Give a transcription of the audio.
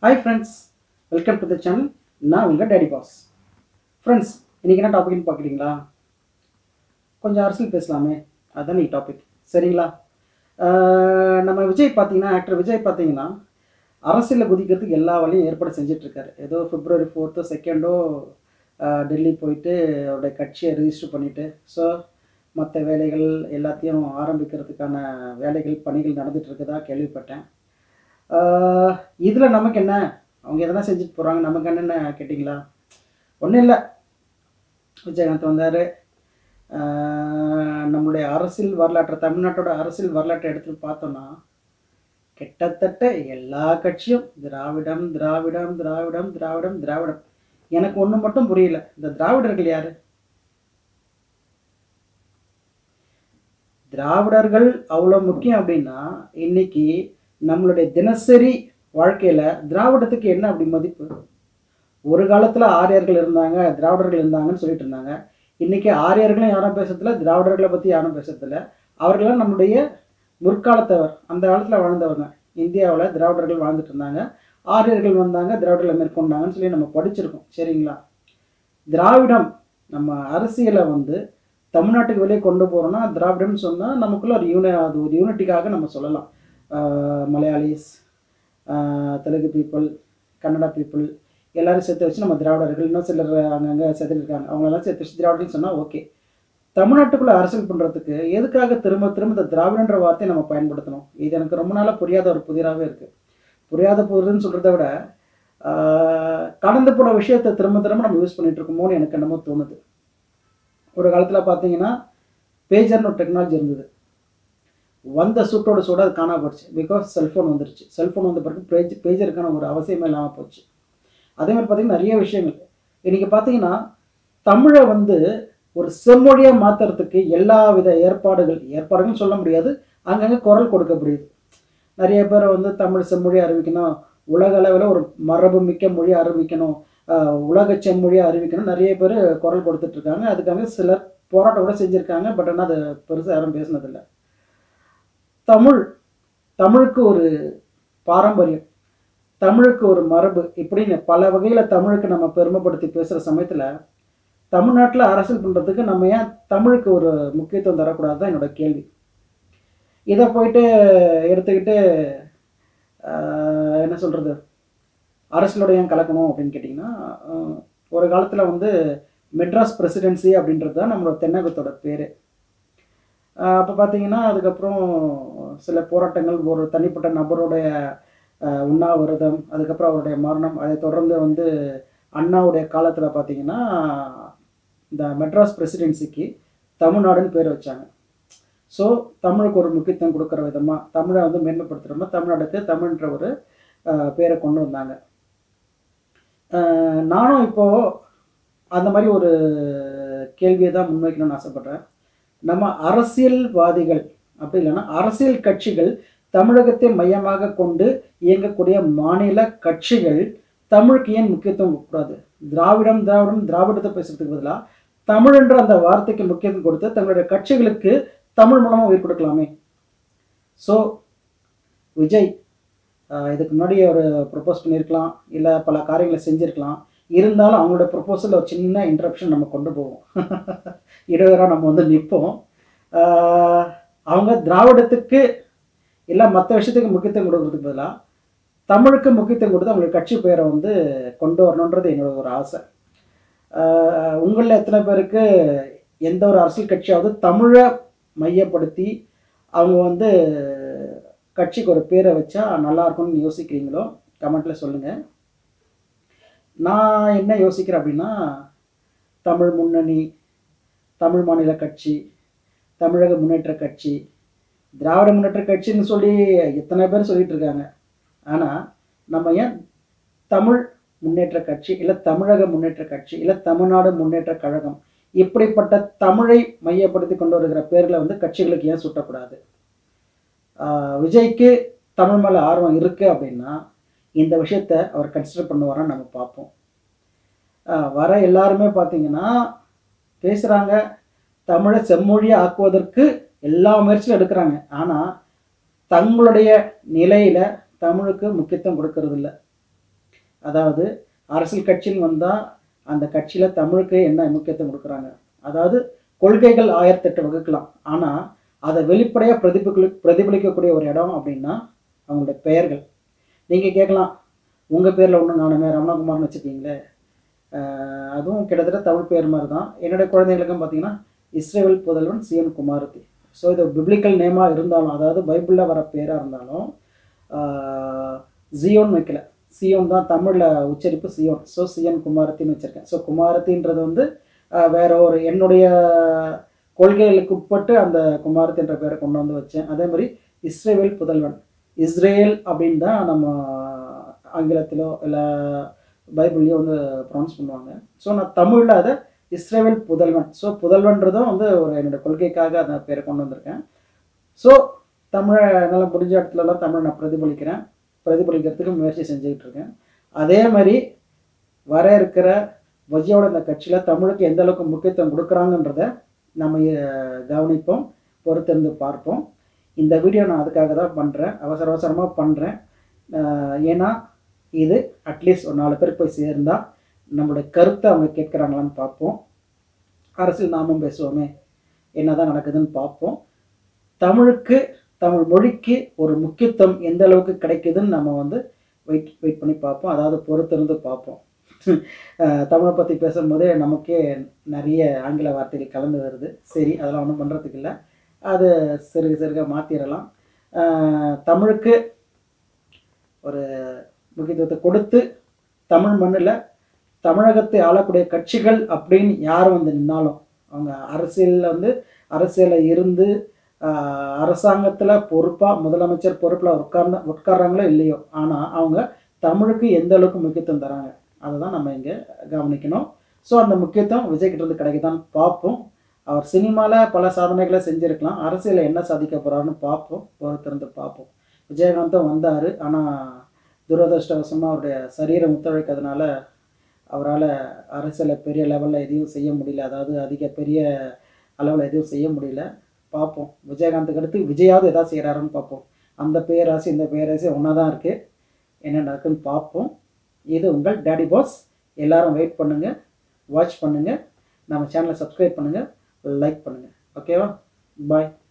hi friends welcome to the channel நான் உங்கள் daddy pass friends இன்றைக்கி என்ன டாபிக்னு பார்க்குறீங்களா கொஞ்சம் அரசியல் பேசலாமே அதுதான் நீ டாபிக் சரிங்களா ஆஹ் நம்ம விஜய் பார்த்தீங்கன்னா ஆக்டர் விஜய் பார்த்தீங்கன்னா அரசியலில் குதிக்கிறதுக்கு எல்லா வழியும் ஏற்பாடு செஞ்சிட்ருக்காரு ஏதோ பிப்ரவரி ஃபோர்த்தோ செகண்டோ டெல்லி போயிட்டு அவருடைய கட்சியை ரிஜிஸ்டர் பண்ணிவிட்டு ஸோ மற்ற வேலைகள் எல்லாத்தையும் ஆரம்பிக்கிறதுக்கான வேலைகள் பணிகள் நடந்துட்டு இருக்குதா கேள்விப்பட்டேன் இதில் நமக்கு என்ன அவங்க எதனா செஞ்சுட்டு போகிறாங்க நமக்கு என்னென்ன கேட்டிங்களா ஒன்றும் இல்லை விஜயகாந்த் வந்தார் நம்மளுடைய அரசியல் வரலாற்றை தமிழ்நாட்டோட அரசியல் வரலாற்றை எடுத்துட்டு பார்த்தோம்னா கிட்டத்தட்ட எல்லா கட்சியும் திராவிடம் திராவிடம் திராவிடம் திராவிடம் திராவிடம் எனக்கு ஒன்று மட்டும் புரியல இந்த திராவிடர்கள் யாரு திராவிடர்கள் அவ்வளோ முக்கியம் அப்படின்னா இன்னைக்கு நம்மளுடைய தினசரி வாழ்க்கையில் திராவிடத்துக்கு என்ன அப்படி மதிப்பு ஒரு காலத்தில் ஆரியர்கள் இருந்தாங்க திராவிடர்கள் இருந்தாங்கன்னு சொல்லிட்டு இருந்தாங்க இன்னைக்கு ஆரியர்களும் யாரும் பேசுறதில்ல திராவிடர்களை பற்றி யாரும் பேசுறதில்ல அவர்களாம் நம்முடைய முற்காலத்தவர் அந்த காலத்தில் வாழ்ந்தவங்க இந்தியாவில் திராவிடர்கள் வாழ்ந்துட்டு இருந்தாங்க ஆரியர்கள் வந்தாங்க திராவிடர்களை மேற்கொண்டாங்கன்னு சொல்லி நம்ம படிச்சிருக்கோம் சரிங்களா திராவிடம் நம்ம அரசியலை வந்து தமிழ்நாட்டுக்கு வெளியே கொண்டு போகிறோம்னா திராவிடம்னு சொன்னால் நமக்குள்ள ஒரு யூனி அது ஒரு யூனிட்டிக்காக நம்ம சொல்லலாம் ah Malayalis ah Telugu people Kannada people எல்லாரும் சேர்த்து வச்சு நம்ம திராவிடர்கள் இன்னும் சிலர் அங்கங்கே சேர்த்துருக்காங்க அவங்களெல்லாம் சேர்த்து வச்சு திராவிடன்னு சொன்னால் ஓகே தமிழ்நாட்டுக்குள்ளே அரசியல் பண்ணுறதுக்கு எதுக்காக திரும்ப திரும்ப இந்த திராவிடன்ற வார்த்தையை நம்ம பயன்படுத்தணும் இது எனக்கு ரொம்ப நாளாக புரியாத ஒரு புதிராகவே இருக்குது புரியாத புதிர்னு சொல்கிறத விட ஆஹ் கடந்து போன விஷயத்தை திரும்ப திரும்ப நம்ம யூஸ் பண்ணிட்டு இருக்கோமோன்னு எனக்கு என்னமோ தோணுது ஒரு காலத்தில் பார்த்தீங்கன்னா பேஜர்னு ஒரு டெக்னாலஜி இருந்தது வந்த சூட்டோட சூட அது காணாம போச்சு பிகாஸ் செல்ஃபோன் வந்துருச்சு செல்ஃபோன் வந்த பிறகு பேஜ் பேஜருக்கான ஒரு அவசியமே இல்லாமல் போச்சு அதே மாதிரி பார்த்தீங்கன்னா நிறைய விஷயங்கள் இன்றைக்கி பார்த்தீங்கன்னா தமிழை வந்து ஒரு செம்மொழியாக மாற்றுறதுக்கு எல்லா வித ஏற்பாடுகள் ஏற்பாடுகள்னு சொல்ல முடியாது அங்கங்கே குரல் கொடுக்கப்படுது நிறைய பேர் வந்து தமிழ் செம்மொழி அறிவிக்கணும் உலக அளவில் ஒரு மரபு மிக்க மொழி அறிவிக்கணும் ஆஹ் உலக செம்மொழியை அறிவிக்கணும் நிறைய பேர் குரல் கொடுத்துட்டு இருக்காங்க அதுக்காக சிலர் போராட்டம் கூட செஞ்சுருக்காங்க பட் ஆனால் அது பெருசாக யாரும் பேசினதில்லை தமிழ் தமிழுக்கு ஒரு பாரம்பரியம் தமிழுக்கு ஒரு மரபு இப்படின்னு பல வகையில் தமிழுக்கு நம்ம பெருமைப்படுத்தி பேசுகிற சமயத்தில் தமிழ்நாட்டில் அரசியல் பண்ணுறதுக்கு நம்ம ஏன் தமிழுக்கு ஒரு முக்கியத்துவம் தரக்கூடாது தான் என்னோட கேள்வி இதை போயிட்டு எடுத்துக்கிட்டு ஆஹ், என்ன சொல்கிறது அரசியலோட ஏன் கலக்கணும் அப்படின்னு கேட்டிங்கன்னா ஆஹ், ஒரு காலத்தில் வந்து மெட்ராஸ் பிரசிடென்சி அப்படின்றது தான் நம்மளோட தென்னகத்தோட பேர் அப்போ பார்த்தீங்கன்னா அதுக்கப்புறம் சில போராட்டங்கள் ஒரு தனிப்பட்ட நபருடைய ஆஹ், உண்ணாவிரதம் அதுக்கப்புறம் அவருடைய மரணம் அதை தொடர்ந்து வந்து அண்ணாவுடைய காலத்தில் பார்த்தீங்கன்னா இந்த மெட்ராஸ் பிரசிடென்சிக்கு தமிழ்நாடுன்னு பேர் வச்சாங்க ஸோ தமிழுக்கு ஒரு முக்கியத்துவம் கொடுக்குற விதமாக தமிழை வந்து மேன்மைப்படுத்துகிற மாதிரி தமிழ்நாட்டுக்கு தமிழ்ன்ற ஒரு ஆஹ், பேரை கொண்டு வந்தாங்க ஆஹ், நானும் இப்போது அந்த மாதிரி ஒரு கேள்வியை தான் முன்வைக்கணும்னு ஆசைப்பட்றேன் நம்ம அரசியல்வாதிகள் அப்படி இல்லைன்னா அரசியல் கட்சிகள் தமிழகத்தை மையமாக கொண்டு இயங்கக்கூடிய மாநில கட்சிகள் தமிழுக்கு ஏன் முக்கியத்துவம் கொடுக்கூடாது திராவிடம் திராவிடம் திராவிடத்தை பேசுறதுக்கு பதிலாக தமிழ்ன்ற அந்த வார்த்தைக்கு முக்கியத்துவம் கொடுத்து தங்களுடைய கட்சிகளுக்கு தமிழ் மூலமாக உயிர் கொடுக்கலாமே ஸோ விஜய் ஆஹ், இதுக்கு முன்னாடி ஒரு ப்ரப்போஸ் பண்ணியிருக்கலாம் இல்லை பல காரியங்களை செஞ்சுருக்கலாம் இருந்தாலும் அவங்களோட ப்ரொப்போசலில் ஒரு சின்ன இன்ட்ரப்ஷன் நம்ம கொண்டு போவோம் இடையூறாக நம்ம வந்து நிற்போம் அவங்க திராவிடத்துக்கு இல்லை மற்ற விஷயத்துக்கு முக்கியத்துவம் கொடுக்கறதுக்கு பதிலாக தமிழுக்கு முக்கியத்துவம் கொடுத்து அவங்களுக்கு கட்சி பெயரை வந்து கொண்டு வரணுன்றது என்னோட ஒரு ஆசை உங்களில் எத்தனை பேருக்கு எந்த ஒரு அரசியல் கட்சியாவது தமிழை மையப்படுத்தி அவங்க வந்து கட்சிக்கு ஒரு பேரை வச்சா நல்லா இருக்கும்னு யோசிக்கிறீங்களோ கமெண்ட்டில் சொல்லுங்கள் நான் என்ன யோசிக்கிறேன் அப்படின்னா தமிழ் முன்னணி தமிழ் மாநில கட்சி தமிழக முன்னேற்ற கட்சி திராவிட முன்னேற்ற கட்சின்னு சொல்லி எத்தனை பேர் சொல்லிட்டு இருக்காங்க ஆனால் நம்ம ஏன் தமிழ் முன்னேற்ற கட்சி இல்லை தமிழக முன்னேற்ற கட்சி இல்லை தமிழ்நாடு முன்னேற்ற கழகம் இப்படிப்பட்ட தமிழை மையப்படுத்தி கொண்டு வருகிற பேர்களை வந்து கட்சிகளுக்கு ஏன் சுட்டக்கூடாது ஆஹ் விஜய்க்கு தமிழ் மேலே ஆர்வம் இருக்குது அப்படின்னா இந்த விஷயத்த அவர் கன்சிடர் பண்ணுவாரான்னு நம்ம பார்ப்போம் ஆஹ் வர எல்லாருமே பார்த்தீங்கன்னா பேசுகிறாங்க தமிழை செம்மொழியை ஆக்குவதற்கு எல்லா முயற்சியும் எடுக்கிறாங்க ஆனால் தங்களுடைய நிலையில் தமிழுக்கு முக்கியத்துவம் கொடுக்கறது இல்ல அதாவது அரசியல் கட்சின்னு வந்தால் அந்த கட்சியில் தமிழுக்கு என்ன முக்கியத்துவம் கொடுக்குறாங்க அதாவது கொள்கைகள் ஆயிரத்தெட்டு வகுக்கலாம் ஆனால் அதை வெளிப்படையாக பிரதிபலி பிரதிபலிக்கக்கூடிய ஒரு இடம் அப்படின்னா அவங்களுடைய பெயர்கள் நீங்கள் கேட்கலாம் உங்கள் பேரில் ஒன்று நானுமே ரமணகுமார்னு வச்சுருக்கீங்களே ஆஹ் அதுவும் கிட்டத்தட்ட தமிழ் பேர் மாதிரி தான் என்னுடைய குழந்தைகளுக்கும் பார்த்தீங்கன்னா இஸ்ரேல் புதல்வன் சிஎன் குமாரதி ஸோ இது பிப்ளிக்கல் நேமாக இருந்தாலும் அதாவது பைபிளில் வர பேராக இருந்தாலும் ஆஹ் ஜியோன் வைக்கல சியோன் தான் தமிழில் உச்சரிப்பு சியோன் ஸோ சிஎன் குமாரத்தின்னு வச்சுருக்கேன் ஸோ குமாரத்தின்றது வந்து ஆஹ் வேற ஒரு என்னுடைய கொள்கைகளுக்கு உட்பட்டு அந்த குமாரத்தி என்ற பேரை கொண்டு வந்து வச்சேன் அதே மாதிரி இஸ்ரேவேல் புதல்வன் இஸ்ரேல் அப்படின்னு தான் நம்ம ஆங்கிலத்திலோ இல்லை பைபிள்லையோ வந்து ப்ரொனவுன்ஸ் பண்ணுவாங்க ஸோ நான் தமிழில் அதை இஸ்ரேவேல் புதல்வன் ஸோ புதல்வன்றதும் வந்து ஒரு என்னோட கொள்கைக்காக அந்த பேரை கொண்டு வந்திருக்கேன் ஸோ தமிழை என்னால் முடிஞ்ச இடத்துலலாம் தமிழை நான் பிரதிபலிக்கிறேன் பிரதிபலிக்கிறதுக்கு முயற்சி செஞ்சுக்கிட்டு இருக்கேன் அதே மாதிரி வர இருக்கிற வஜியோட இந்த கட்சியில் தமிழுக்கு எந்த அளவுக்கு முக்கியத்துவம் கொடுக்குறாங்கன்றத நம்ம அஹ், கவனிப்போம் பொறுத்திருந்து பார்ப்போம் இந்த வீடியோ நான் அதுக்காக தான் பண்ணுறேன் அவசர அவசரமாக பண்ணுறேன் ஏன்னா இது அட்லீஸ்ட் ஒரு நாலு பேருக்கு போய் சேர்ந்தால் நம்மளுடைய கருத்தை அவங்க கேட்குறாங்களான்னு பார்ப்போம் அரசியல் நாமும் பேசுவோமே என்னதான் நடக்குதுன்னு பார்ப்போம் தமிழுக்கு தமிழ் மொழிக்கு ஒரு முக்கியத்துவம் எந்த அளவுக்கு கிடைக்குதுன்னு நம்ம வந்து வெயிட் வெயிட் பண்ணி பார்ப்போம் அதாவது பொறுத்திருந்து பார்ப்போம் அஹ் தமிழை பற்றி பேசும்போதே நமக்கே நிறைய ஆங்கில வார்த்தைகள் கலந்து வருது சரி அதெல்லாம் ஒன்றும் பண்ணுறதுக்கு இல்லை அது சிறுக சிறுக மாற்றிடலாம் தமிழுக்கு ஒரு முக்கியத்துவத்தை கொடுத்து தமிழ் மண்ணில் தமிழகத்தை ஆளக்கூடிய கட்சிகள் அப்படின்னு யார் வந்து நின்னாலும் அவங்க அரசியலில் வந்து அரசியலில் இருந்து அரசாங்கத்தில் பொறுப்பாக முதலமைச்சர் பொறுப்பில் உட்கார்ந்த உட்கார்றாங்களோ இல்லையோ ஆனால் அவங்க தமிழுக்கு எந்த அளவுக்கு முக்கியத்துவம் தராங்க அதை தான் நம்ம இங்கே கவனிக்கணும் ஸோ அந்த முக்கியத்துவம் விஜய் கிட்ட இருந்து கிடைக்குதான்னு பார்ப்போம் அவர் சினிமாவில் பல சாதனைகளை செஞ்சுருக்கலாம் அரசியலில் என்ன சாதிக்க போகிறாருன்னு பார்ப்போம் பொறுத்திருந்து பார்ப்போம் விஜயகாந்தும் வந்தார் ஆனால் துரதிருஷ்டவசமாக அவருடைய சரீரம் ஒத்துழைக்கிறதுனால அவரால் அரசியலில் பெரிய லெவலில் எதையும் செய்ய முடியல அதாவது அதிக பெரிய அளவில் எதுவும் செய்ய முடியல பார்ப்போம் விஜயகாந்துக்கு அடுத்து விஜயாவது எதாவது செய்கிறாருன்னு பார்ப்போம் அந்த பேராசி இந்த பேராசி ஒன்றா தான் இருக்குது என்ன நடக்குன்னு பார்ப்போம் இது உங்கள் டேடி பாஸ் எல்லாரும் வெயிட் பண்ணுங்கள் வாட்ச் பண்ணுங்கள் நம்ம சேனலை சப்ஸ்கிரைப் பண்ணுங்கள் லைக் பண்ணுங்கள் ஓகேவா பாய்